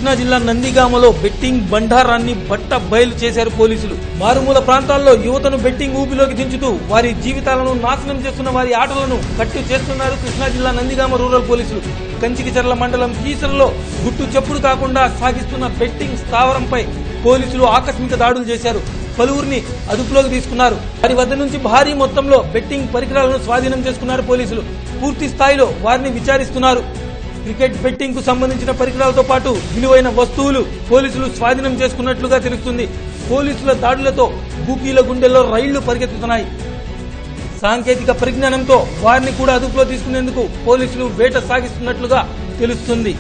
కృష్ణా జిల్లా నందిగామలో బెట్టింగ్ బండారాన్ని బట్ట బయలు చేశారు పోలీసులు మారుమూల ప్రాంతాల్లో యువతను బెట్టింగ్ ఊపిలోకి దించుతూ వారి జీవితాలను నాశనం చేస్తున్న వారి ఆటలను కట్టు చేస్తున్నారు కృష్ణా జిల్లా నందిగామ రూరల్ పోలీసులు కంచికిచర్ల మండలం కీసరలో గుట్టు చెప్పుడు కాకుండా సాగిస్తున్న బెట్టింగ్ స్థావరంపై పోలీసులు ఆకస్మిక దాడులు చేశారు పలువురిని అదుపులోకి తీసుకున్నారు వారి వద్ద నుంచి భారీ మొత్తంలో బెట్టింగ్ పరికరాలను స్వాధీనం చేసుకున్నారు పోలీసులు పూర్తి స్థాయిలో వారిని విచారిస్తున్నారు క్రికెట్ బెట్టింగ్ కు సంబంధించిన పరికరాలతో పాటు విలువైన వస్తువులు పోలీసులు స్వాధీనం చేసుకున్నట్లుగా తెలుస్తుంది పోలీసుల దాడులతో బూకీల గుండెల్లో రైళ్లు పరిగెత్తుతున్నాయి సాంకేతిక పరిజ్ఞానంతో వారిని కూడా అదుపులో తీసుకునేందుకు పోలీసులు వేట సాగిస్తున్నట్లుగా తెలుస్తుంది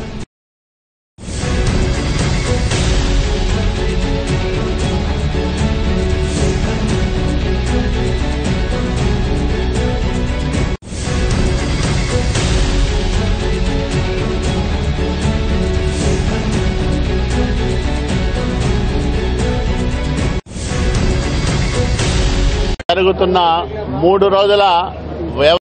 జరుగుతున్న మూడు రోజుల వ్యవ